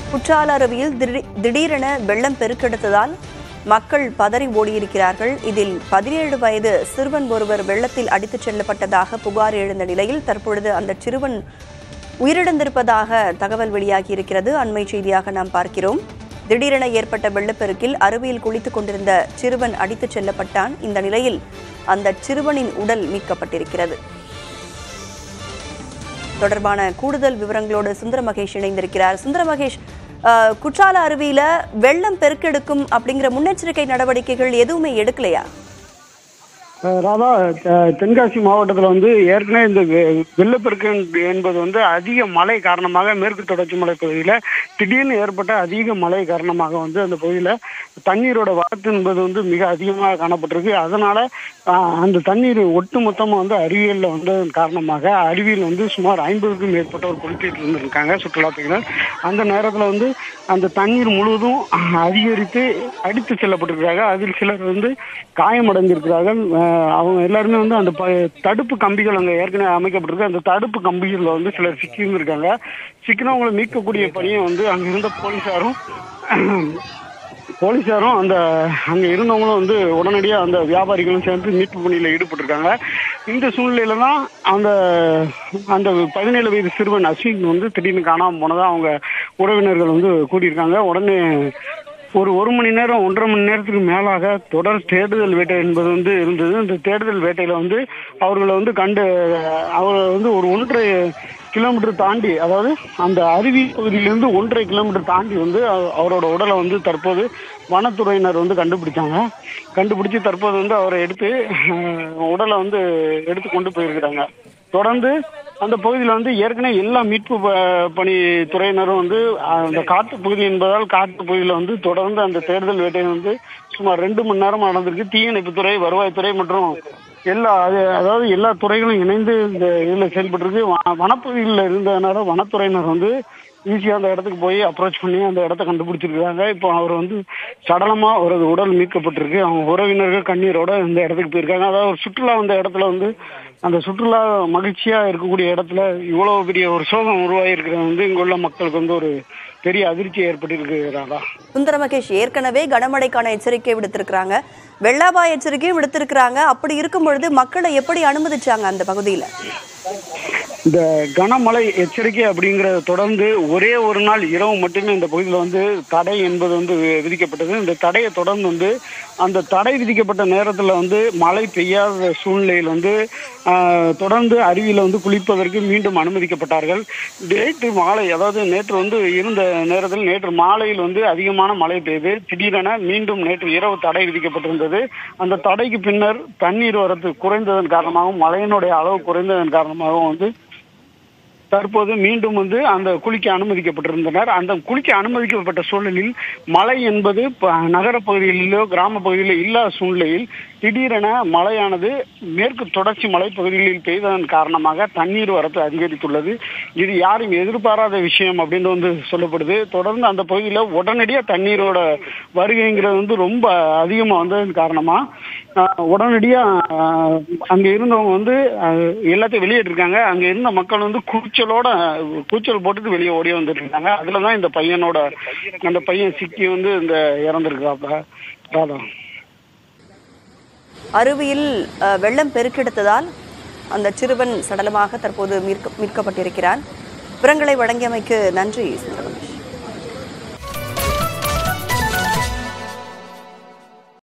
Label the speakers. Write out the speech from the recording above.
Speaker 1: குற்றால அருவியில் திடீ- திடீரென வெள்ளம் பெருக்கெடுத்ததால் மக்கள் பதறி ஓடியிருக்கிறார்கள் இதில் பதினேழு வயது சிறுவன் ஒருவர் வெள்ளத்தில் அடித்துச் செல்லப்பட்டதாக புகார் எழுந்த நிலையில் தற்பொழுது அந்த சிறுவன் உயிரிழந்திருப்பதாக தகவல் வெளியாகியிருக்கிறது அண்மை செய்தியாக நாம் பார்க்கிறோம் திடீரென ஏற்பட்ட வெள்ளப்பெருக்கில் அருவியில் குளித்துக் கொண்டிருந்த சிறுவன் அடித்துச் செல்லப்பட்டான் இந்த நிலையில் அந்த சிறுவனின் உடல் மீட்கப்பட்டிருக்கிறது தொடர்பான கூடுதல் விவரங்களோடு சுந்தர மகேஷ் இணைந்திருக்கிறார் சுந்தர மகேஷ் அஹ், குற்றால அருவியில வெள்ளம் பெருக்கெடுக்கும் அப்படிங்கிற முன்னெச்சரிக்கை நடவடிக்கைகள் எதுவுமே எடுக்கலையா
Speaker 2: அஹ் ராதா அஹ் தென்காசி மாவட்டத்தில் வந்து ஏற்கனவே இந்த வெ- வெள்ளப்பெருக்கு என்பது வந்து அதிக மழை காரணமாக மேற்கு தொடர்ச்சி மலை பகுதியில் திடீர்னு ஏற்பட்ட அதிக மழை காரணமாக வந்து அந்த பகுதியில் தண்ணீரோட வரத்து என்பது வந்து மிக அதிகமாக காணப்பட்டிருக்கு அதனால அஹ், அந்த தண்ணீர் ஒட்டு மொத்தமாக வந்து அருவியலில் வந்ததன் காரணமாக அருவியில் வந்து சுமார் ஐம்பதுக்கும் மேற்பட்டவர் குளித்துட்டு இருந்திருக்காங்க சுற்றுலா பயணிகள் அந்த நேரத்தில் வந்து அந்த தண்ணீர் முழுவதும் அதிகரித்து அடித்து செல்லப்பட்டிருக்கிறாங்க அதில் சிலர் வந்து காயமடைந்திருக்கிறார்கள் அஹ் அவங்க எல்லாருமே வந்து அந்த ப- தடுப்பு கம்பிகள் அங்கே ஏற்கனவே அமைக்கப்பட்டிருக்கு அந்த தடுப்பு கம்பிகளில் வந்து சிலர் சிக்கியிருந்திருக்காங்க சிக்கினவங்களை மீட்கக்கூடிய பணியை வந்து அங்கே இருந்த போலீஸாரும் போலீஸாரும் அந்த அங்கே இருந்தவங்களும் வந்து உடனடியாக அந்த வியாபாரிகளும் சேர்ந்து மீட்பு பணியில் ஈடுபட்டிருக்காங்க இந்த சூழ்நிலையில தான் அந்த அந்த பதினேழு வயது சிறுவன் அஸ்வின் வந்து திடீர்னு காணாமல் போனதாக அவங்க உறவினர்கள் வந்து கூடியிருக்காங்க உடனே ஒரு ஒரு மணி நேரம் ஒன்றரை மணி நேரத்துக்கு மேலாக தொடர் தேடுதல் வேட்டை என்பது வந்து இருந்தது இந்த தேடுதல் வேட்டையில வந்து அவர்களை வந்து கண்டு அவரை வந்து ஒரு ஒன்றரை கிலோமீட்டர் தாண்டி அதாவது அந்த அருவி பகுதியிலிருந்து ஒன்றரை கிலோமீட்டர் தாண்டி வந்து அவ- அவரோட உடலை வந்து தற்போது வனத்துறையினர் வந்து கண்டுபிடிச்சாங்க கண்டுபிடிச்சு தற்போது வந்து அவரை எடுத்து அஹ், உடலை வந்து எடுத்து கொண்டு போயிருக்கிறாங்க தொடர்ந்து அந்த பகுதியில் வந்து ஏற்கனவே எல்லா மீட்பு ப- பணி துறையினரும் வந்து அஹ், அந்த காட்டு பகுதி என்பதால் காட்டு பகுதியில் வந்து தொடர்ந்து அந்த தேடுதல் வேட்டை வந்து சுமார் ரெண்டு மணி நேரம் நடந்திருக்கு தீயணைப்புத்துறை வருவாய்த்துறை மற்றும் எல்லா அது அதாவது எல்லா துறைகளும் இணைந்து இந்த இதில் செயல்பட்டுருக்கு வ- வனப்பகுதியில் இருந்ததுனால வனத்துறையினர் வந்து ஈஸியாக அந்த இடத்துக்கு போய் அப்ரோச் பண்ணி அந்த இடத்த கண்டுபிடிச்சிருக்காங்க இப்போ அவர் வந்து சடலமாக அவரது உடல் மீட்கப்பட்டிருக்கு அவங்க உறவினர்கள் கண்ணீரோட இந்த இடத்துக்கு போயிருக்காங்க அதாவது ஒரு சுற்றுலா வந்த இடத்துல வந்து அந்த சுற்றுலா மகிழ்ச்சியா இருக்கக்கூடிய இடத்துல இவ்வளவு பெரிய ஒரு சோகம் உருவாகி இருக்கிறது வந்து இங்குள்ள மக்களுக்கு வந்து ஒரு பெரிய அதிர்ச்சி ஏற்பட்டிருக்கு ராதா
Speaker 1: சுந்தர மகேஷ் ஏற்கனவே கனமழைக்கான எச்சரிக்கை விடுத்திருக்கிறாங்க வெள்ளாபாய எச்சரிக்கையும் விடுத்திருக்கிறாங்க அப்படி இருக்கும் பொழுது மக்களை எப்படி அனுமதிச்சாங்க அந்த பகுதியில
Speaker 2: இந்த கனமழை எச்சரிக்கை அப்படிங்கறத தொடர்ந்து ஒரே ஒரு நாள் இரவு மட்டுமே இந்த பகுதியில் வந்து தடை என்பது வந்து வி- விதிக்கப்பட்டது இந்த தடையை தொடர்ந்து வந்து அந்த தடை விதிக்கப்பட்ட நேரத்தில் வந்து மழை பெய்யாத சூழ்நிலையில் வந்து ஆஹ், தொடர்ந்து அருவியில் வந்து குளிப்பதற்கு மீண்டும் அனுமதிக்கப்பட்டார்கள் நேற்று மாலை அதாவது நேற்று வந்து இருந்த நேரத்தில் நேற்று மாலையில் வந்து அதிகமான மழை பெய்து திடீரென மீண்டும் நேற்று இரவு தடை விதிக்கப்பட்டிருந்தது அந்த தடைக்கு பின்னர் தண்ணீர் வரத்து குறைந்ததன் காரணமாகவும் மழையினுடைய அளவு குறைந்ததன் காரணமாகவும் வந்து தற்போது மீண்டும் வந்து அந்த குளிக்க அனுமதிக்கப்பட்டிருந்தனர் அந்த குளிக்க அனுமதிக்கப்பட்ட சூழலில் மழை என்பது ப- நகரப் பகுதிகளிலோ கிராம பகுதியிலோ இல்லாத சூழ்நிலையில் திடீரென மழையானது மேற்கு தொடர்ச்சி மலைப்பகுதிகளில் பெய்ததன் காரணமாக தண்ணீர் வரத்து அதிகரித்துள்ளது இது யாரும் எதிர்பாராத விஷயம் அப்படின்னு வந்து சொல்லப்படுது தொடர்ந்து அந்த பகுதியில் உடனடியாக தண்ணீரோட வருகைங்கிறது வந்து ரொம்ப அதிகமாக வந்ததன் காரணமாக உடனடியாக அங்கே இருந்தவங்க வந்து அஹ், எல்லாத்தையும் வெளியேற்றிருக்காங்க அங்கே இருந்த மக்கள் வந்து கூச்சலோட கூச்சல் போட்டுட்டு வெளியே ஓடி வந்துட்டு இருக்காங்க அதில் தான் இந்த பையனோட அந்த பையன் சிக்கி வந்து இந்த இறந்துருக்காப்ல ராதா
Speaker 1: அருவியில் அஹ், வெள்ளம் பெருக்கெடுத்ததால் அந்த சிறுவன் சடலமாக தற்போது மீட்க- மீட்கப்பட்டிருக்கிறான் விவரங்களை வழங்கியமைக்கு நன்றி சுந்தர